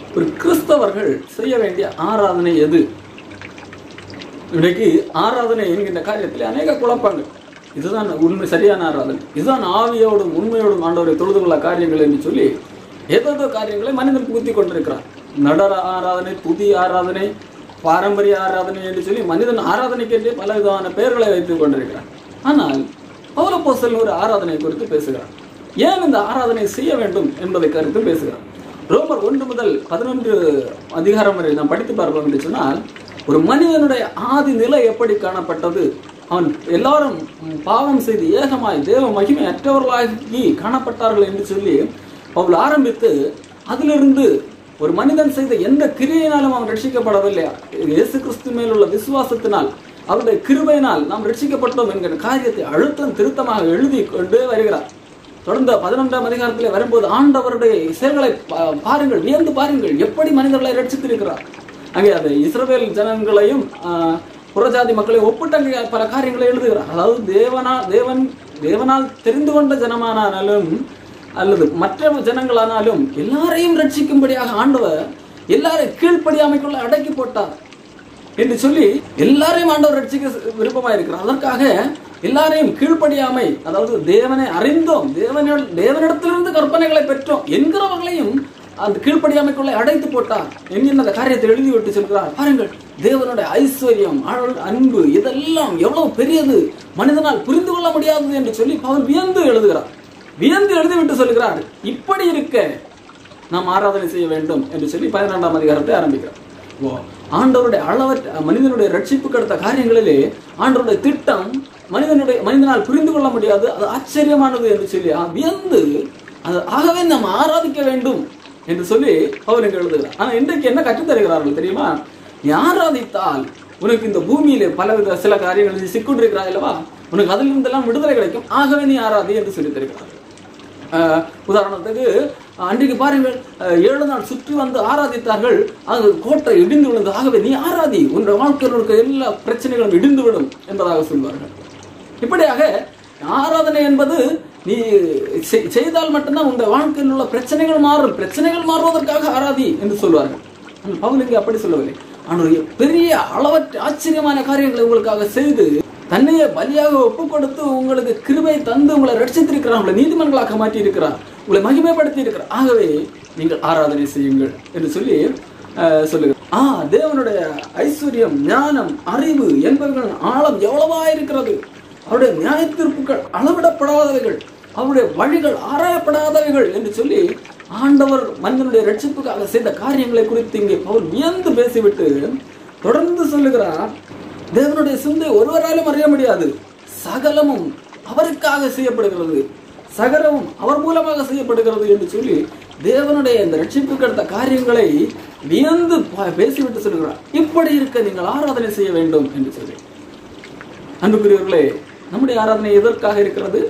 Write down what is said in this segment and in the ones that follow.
ஒரு கிறிஸ்தவர்கள் செய்ய வேண்டிய ஆராதனை எது இன்றைக்கு ஆராதனை என்கின்ற காரியத்தில் அநேக குழப்பங்கள் இதுதான் உண்மை சரியான ஆராதனை இதுதான் ஆவியோடும் உண்மையோடும் ஆண்டவரை தொழுது கொள்ள காரியங்கள் என்று சொல்லி ஏதேதோ காரியங்களை மனிதன் புகுத்தி கொண்டிருக்கிறான் நடன ஆராதனை துதி ஆராதனை பாரம்பரிய ஆராதனை என்று சொல்லி மனிதன் ஆராதனைக்கென்றே பல விதமான பெயர்களை வைத்துக் கொண்டிருக்கிறான் ஆனால் பௌலப்போஸ்தலன் ஒரு ஆராதனை குறித்து பேசுகிறார் ஏன் இந்த ஆராதனை செய்ய வேண்டும் என்பதை கருத்து பேசுகிறார் ரோமர் ஒன்று முதல் பதினொன்று அதிகாரம் வரை நாம் படித்து பார்ப்போம் என்று சொன்னால் ஒரு மனிதனுடைய ஆதி நிலை எப்படி காணப்பட்டது அவன் எல்லாரும் பாவம் செய்து ஏகமாய் தேவ மகிமை அற்றவர்களாகி காணப்பட்டார்கள் என்று சொல்லி அவள் ஆரம்பித்து அதிலிருந்து ஒரு மனிதன் செய்த எந்த கிரியையினாலும் அவன் ரட்சிக்கப்படவில்லை இயேசு கிறிஸ்து மேல் உள்ள விசுவாசத்தினால் அவருடைய கிருபையினால் நாம் ரட்சிக்கப்பட்டோம் என்கிற காரியத்தை அழுத்தம் திருத்தமாக எழுதி கொண்டு வருகிறார் தொடர்ந்து பதினொன்றாம் அதிகாரத்தில் வரும்போது ஆண்டவருடைய செயல்களை பா- பாருங்கள் வியந்து பாருங்கள் எப்படி மனிதர்களை ரட்சித்திருக்கிறார் அங்கே அது இஸ்ரவேல் ஜனங்களையும் ஆஹ், புறஜாதி மக்களையும் ஒப்பிட்டு அங்கே பல காரியங்களை எழுதுகிறார் அதாவது தேவனா தேவன் தேவனால் தெரிந்து கொண்ட ஜனமானாலும் அல்லது மற்ற ஜனங்களானாலும் எல்லாரையும் ரட்சிக்கும்படியாக ஆண்டவர் எல்லாரையும் கீழ்ப்படியாமைக்குள்ள அடக்கி போட்டார் என்று சொல்லி எல்லாரையும் ஆண்டவர் ரட்சிக்க விருப்பமா இருக்கிறார் அதற்காக எல்லாரையும் கீழ்ப்படியாமை அதாவது தேவனை அறிந்தோம் தேவனிட தேவனிடத்திலிருந்து கற்பனைகளை பெற்றோம் என்கிறவர்களையும் அந்த கீழ்ப்படியாமைக்குள்ளே அடைத்து போட்டார் என்கிற அந்த காரியத்தை எழுதி விட்டு சொல்கிறார் பாருங்கள் தேவனுடைய ஐஸ்வர்யம் அருள், அன்பு இதெல்லாம் எவ்வளவு பெரியது மனிதனால் புரிந்து கொள்ள முடியாதது என்று சொல்லி பவுல் வியந்து எழுதுகிறார் வியந்து எழுதிவிட்டு சொல்கிறார் இப்படி இருக்க நாம் ஆராதனை செய்ய வேண்டும் என்று சொல்லி பதினெண்டாம் அதிகாரத்தை ஆரம்பிக்கிறார் ஓ ஆண்டவருடைய அளவற்ற மனிதனுடைய ரட்சிப்புக்கு அடுத்த காரியங்களிலே ஆண்டவருடைய திட்டம் மனிதனுடைய மனிதனால் புரிந்து கொள்ள முடியாது அது ஆச்சரியமானது என்று சொல்லி ஆ, வியந்து அது ஆகவே நாம் ஆராதிக்க வேண்டும் என்று சொல்லி அவர் இங்கு எழுதுகிறார் ஆனா இன்றைக்கு என்ன கற்றுத் தருகிறார்கள் தெரியுமா நீ ஆராதித்தால் உனக்கு இந்த பூமியிலே பலவித சில காரியங்கள் நீ சிக்குண்டிருக்கிறாய் அல்லவா உனக்கு அதிலிருந்தெல்லாம் விடுதலை கிடைக்கும் ஆகவே நீ ஆராதி என்று சொல்லி தருகிறார்கள் ஆஹ் உதாரணத்துக்கு அன்றைக்கு பாருங்கள் ஆஹ் ஏழு நாள் சுற்றி வந்து ஆராதித்தார்கள் அது கோட்டை இடிந்து விழுந்து ஆகவே நீ ஆராதி உன் வாழ்க்கையில் இருக்க எல்லா பிரச்சனைகளும் இடிந்து விடும் என்பதாக சொல்வார்கள் இப்படியாக ஆராதனை என்பது நீ செய்- செய்தால் மட்டும்தான் உங்கள் வாழ்க்கையில் உள்ள பிரச்சனைகள் மாறும் பிரச்சனைகள் மாறுவதற்காக ஆராதி என்று சொல்வார்கள் ஆனால் பவுல் இங்கே அப்படி சொல்லவில்லை ஆனால் பெரிய அளவற்ற ஆச்சரியமான காரியங்களை உங்களுக்காக செய்து தன்னையே பலியாக ஒப்பு கொடுத்து உங்களுக்கு கிருபை தந்து உங்களை ரட்சித்திருக்கிறார் உங்களை நீதிமன்களாக மாற்றி இருக்கிறார் உங்களை மகிமைப்படுத்தி இருக்கிறார் ஆகவே நீங்கள் ஆராதனை செய்யுங்கள் என்று சொல்லி அஹ், சொல்லுகிறார் ஆ தேவனுடைய ஐஸ்வர்யம் ஞானம் அறிவு என்பவர்கள் ஆழம் எவ்வளவா இருக்கிறது அவருடைய நியாய தீர்ப்புகள் அளவிடப்படாதவைகள் அவருடைய வழிகள் ஆராயப்படாதவைகள் என்று சொல்லி ஆண்டவர் மனிதனுடைய ரட்சிப்புக்காக செய்த காரியங்களை குறித்து இங்கே பவுல் வியந்து பேசிவிட்டு தொடர்ந்து சொல்லுகிறார் தேவனுடைய சிந்தை ஒருவராலும் அறிய முடியாது சகலமும் அவருக்காக செய்யப்படுகிறது சகலமும் அவர் மூலமாக செய்யப்படுகிறது என்று சொல்லி தேவனுடைய இந்த ரட்சிப்புக்கு அடுத்த காரியங்களை வியந்து ப- பேசிவிட்டு சொல்லுகிறார் இப்படி இருக்க நீங்கள் ஆராதனை செய்ய வேண்டும் என்று சொல்லி அன்புக்குரியவர்களே நம்முடைய ஆராதனை எதற்காக இருக்கிறது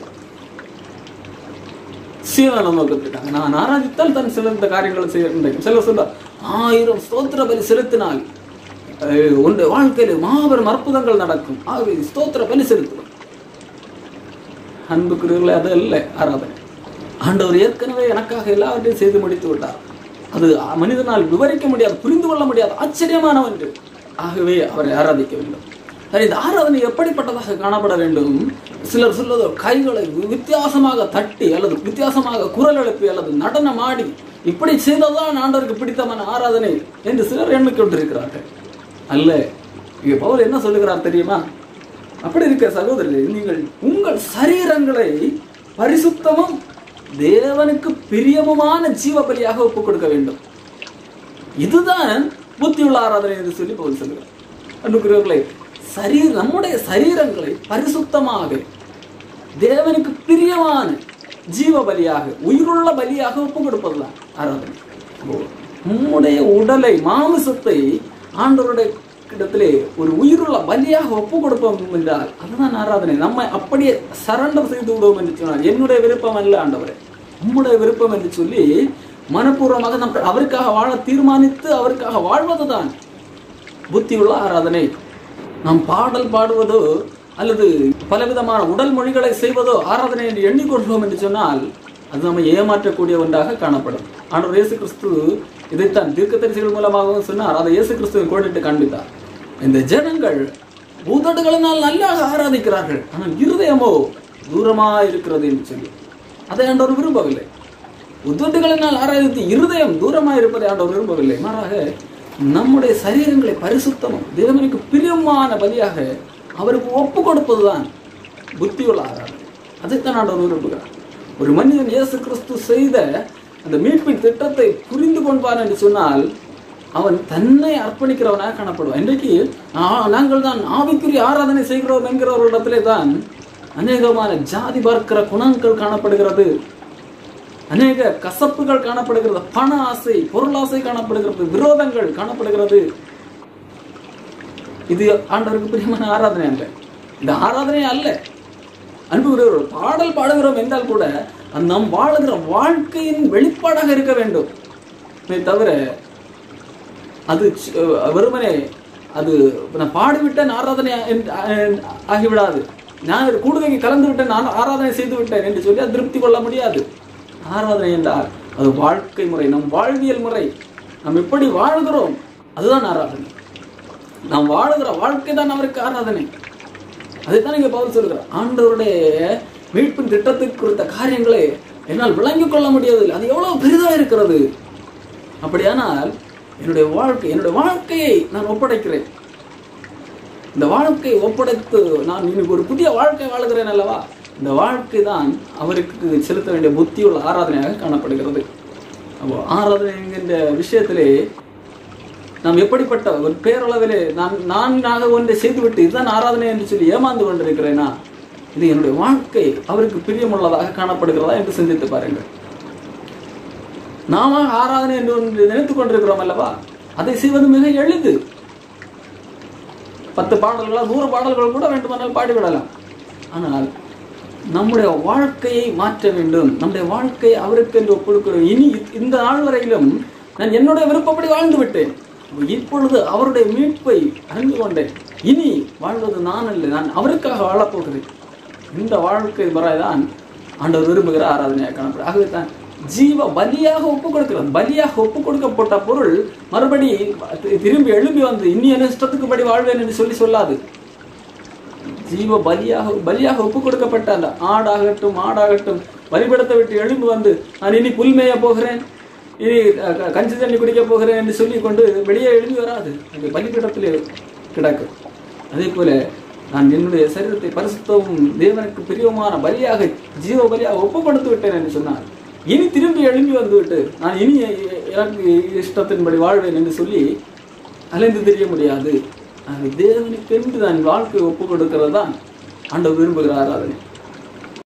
சீவன நோக்கத்துக்காக நான் ஆராதித்தால் தன் சிறந்த காரியங்களை செய்ய சில சொல்றார் ஆயிரம் ஸ்தோத்திர பலி செலுத்தினால் அஹ், உன்னுடைய வாழ்க்கையில் மாபெரும் அற்புதங்கள் நடக்கும் ஆகவே ஸ்தோத்திர பலி செலுத்துவோம் அன்புக்குரியவர்களே அது அல்ல ஆராதனை ஆண்டவர் ஏற்கனவே எனக்காக எல்லாவற்றையும் செய்து முடித்து விட்டார் அது மனிதனால் விவரிக்க முடியாது புரிந்து கொள்ள முடியாது ஆச்சரியமான ஒன்று ஆகவே அவரை ஆராதிக்க வேண்டும் சரி இந்த ஆராதனை எப்படிப்பட்டதாக காணப்பட வேண்டும் சிலர் சொல்வது கைகளை வித்தியாசமாக தட்டி அல்லது வித்தியாசமாக குரல் எழுப்பி அல்லது நடனம் ஆடி இப்படி செய்ததான் ஆண்டவருக்கு பிடித்தமான ஆராதனை என்று சிலர் எண்ணிக்கொண்டிருக்கிறார்கள் அல்ல இங்க பவுல் என்ன சொல்லுகிறார் தெரியுமா அப்படி இருக்க சகோதரர்களே நீங்கள் உங்கள் சரீரங்களை பரிசுத்தமும் தேவனுக்கு பிரியமுமான ஜீவ பலியாக ஒப்புக் கொடுக்க வேண்டும் இதுதான் புத்தியுள்ள ஆராதனை என்று சொல்லி பவுல் சொல்லுகிறார் அன்புக்குரியவர்களே சரீர நம்முடைய சரீரங்களை பரிசுத்தமாக தேவனுக்கு பிரியமான ஜீவ பலியாக உயிருள்ள பலியாக ஒப்பு கொடுப்பதுதான் ஆராதனை அப்போ நம்முடைய உடலை மாமிசத்தை ஆண்டவருடைய இடத்திலே ஒரு உயிருள்ள பலியாக ஒப்பு கொடுப்போம் என்றால் அதுதான் ஆராதனை நம்ம அப்படியே சரண்டர் செய்து விடுவோம் என்று சொன்னால் என்னுடைய விருப்பம் அல்ல ஆண்டவரே உம்முடைய விருப்பம் என்று சொல்லி மனப்பூர்வமாக நம் அவருக்காக வாழ தீர்மானித்து அவருக்காக வாழ்வதுதான் புத்தியுள்ள ஆராதனை நாம் பாடல் பாடுவதோ அல்லது பலவிதமான உடல் மொழிகளை செய்வதோ ஆராதனை என்று எண்ணிக்கொள்வோம் என்று சொன்னால் அது நம்மை ஏமாற்றக்கூடிய ஒன்றாக காணப்படும் ஆண்டவர் இயேசு கிறிஸ்து இதைத்தான் தீர்க்கதரிசிகள் மூலமாகவும் சொன்னார் அதை இயேசு கிறிஸ்துவை கோடிட்டு காண்பித்தார் இந்த ஜனங்கள் பூதடுகளினால் நல்லா ஆராதிக்கிறார்கள் ஆனால் இருதயமோ தூரமா இருக்கிறது என்று சொல்லி அதை ஆண்டவர் விரும்பவில்லை உதட்டுகளினால் ஆராதித்து இருதயம் தூரமா இருப்பதை ஆண்டவர் விரும்பவில்லை மாறாக நம்முடைய சரீரங்களை பரிசுத்தமும் தேவனுக்கு பிரியமான பலியாக அவருக்கு ஒப்பு கொடுப்பதுதான் புத்தியுள்ள ஆராதனை அதைத்தான் ஆண்டவர் விரும்புகிறார் ஒரு மனிதன் இயேசு கிறிஸ்து செய்த அந்த மீட்பின் திட்டத்தை புரிந்து கொள்வான் என்று சொன்னால் அவன் தன்னை அர்ப்பணிக்கிறவனாக காணப்படுவான் இன்றைக்கு ஆ- நாங்கள் தான் ஆவிக்குரிய ஆராதனை செய்கிறோம் என்கிற ஒரு இடத்திலே தான் அநேகமான ஜாதி பார்க்கிற குணங்கள் காணப்படுகிறது அநேக கசப்புகள் காணப்படுகிறது பண ஆசை பொருள் ஆசை காணப்படுகிறது விரோதங்கள் காணப்படுகிறது இது ஆண்டவருக்கு பிரியமான ஆராதனை அல்ல இந்த ஆராதனை அல்ல அன்பு ஒரு பாடல் பாடுகிறோம் என்றால் கூட அது நாம் வாழுகிற வாழ்க்கையின் வெளிப்பாடாக இருக்க வேண்டும் இதை தவிர அது சி- அஹ் வெறுமனே அது நான் பாடிவிட்டேன் ஆராதனை என்று- அஹ் ஆகிவிடாது நான் ஒரு கூடுகைக்கு கலந்து விட்டேன் நான் ஆராதனை செய்து விட்டேன் என்று சொல்லி அது திருப்தி கொள்ள முடியாது ஆராதனை என்றால் அது வாழ்க்கை முறை நம் வாழ்வியல் முறை நாம் எப்படி வாழ்கிறோம் அதுதான் ஆராதனை நாம் வாழுகிற வாழ்க்கை தான் அவருக்கு ஆராதனை அதைத்தான் இங்க பவுல் சொல்கிறார் ஆண்டவருடைய மீட்பின் திட்டத்துக்கு குறித்த காரியங்களை என்னால் விளங்கிக் கொள்ள முடியவில்லை அது எவ்வளவு பெரிதா இருக்கிறது அப்படியானால் என்னுடைய வாழ்க்கை என்னுடைய வாழ்க்கையை நான் ஒப்படைக்கிறேன் இந்த வாழ்க்கையை ஒப்படைத்து நான் இன்னைக்கு ஒரு புதிய வாழ்க்கை வாழுகிறேன் அல்லவா இந்த வாழ்க்கை தான் அவருக்கு செலுத்த வேண்டிய புத்தியுள்ள ஆராதனையாக காணப்படுகிறது அப்போ ஆராதனை என்கின்ற விஷயத்திலே நாம் எப்படிப்பட்ட ஒரு பேரளவிலே நான் நானாக ஒன்றை செய்துவிட்டு இதுதான் ஆராதனை என்று சொல்லி ஏமாந்து கொண்டிருக்கிறேனா இது என்னுடைய வாழ்க்கை அவருக்கு பிரியமுள்ளதாக காணப்படுகிறதா என்று சிந்தித்து பாருங்கள் நாம ஆராதனை என்று ஒன்று நினைத்துக் கொண்டிருக்கிறோம் அல்லவா அதை செய்வது மிக எளிது பத்து பாடல்களா நூறு பாடல்கள் கூட வேண்டுமானால் பாடிவிடலாம் ஆனால் நம்முடைய வாழ்க்கையை மாற்ற வேண்டும் நம்முடைய வாழ்க்கையை அவருக்கு என்று ஒப்புக்கொடுக்கிறோம் இனி இந்த நாள் வரையிலும் நான் என்னுடைய விருப்பப்படி வாழ்ந்து விட்டேன் இப்பொழுது அவருடைய மீட்பை அறிந்து கொண்டேன் இனி வாழ்வது நான் அல்ல நான் அவருக்காக வாழப்போகிறேன் இந்த வாழ்க்கை முறைதான் ஆண்டவர் விரும்புகிற ஆராதனையாக காணப்படும் ஆகவே தான் ஜீவ பலியாக ஒப்பு கொடுக்கிறது பலியாக ஒப்பு கொடுக்கப்பட்ட பொருள் மறுபடி திரும்பி எழும்பி வந்து இன்னி என்ன இஷ்டத்துக்கு படி வாழ்வேன் என்று சொல்லி சொல்லாது ஜீவ பலியாக பலியாக ஒப்பு கொடுக்கப்பட்ட அந்த ஆடாகட்டும் ஆடாகட்டும் பலிபடத்தை விட்டு எழும்பி வந்து நான் இனி புல் மேய போகிறேன் இனி அஹ், க- கஞ்சி தண்ணி குடிக்க போகிறேன் என்று சொல்லி கொண்டு வெளியே எழும்பி வராது அந்த பலிபீடத்திலே கிடக்கும் அதே போல நான் என்னுடைய சரீரத்தை பரிசுத்தவும் தேவனுக்கு பிரியமான பலியாக ஜீவ பலியாக ஒப்பு கொடுத்து விட்டேன் என்று சொன்னார் இனி திரும்பி எழும்பி வந்துவிட்டு நான் இனி எ- எனக்கு இஷ்டத்தின்படி வாழ்வேன் என்று சொல்லி அலைந்து தெரிய முடியாது அது தேவனுக்கென்று நான் வாழ்க்கை ஒப்பு கொடுக்கிறது தான் ஆண்டவர் விரும்புகிற ஆராதனை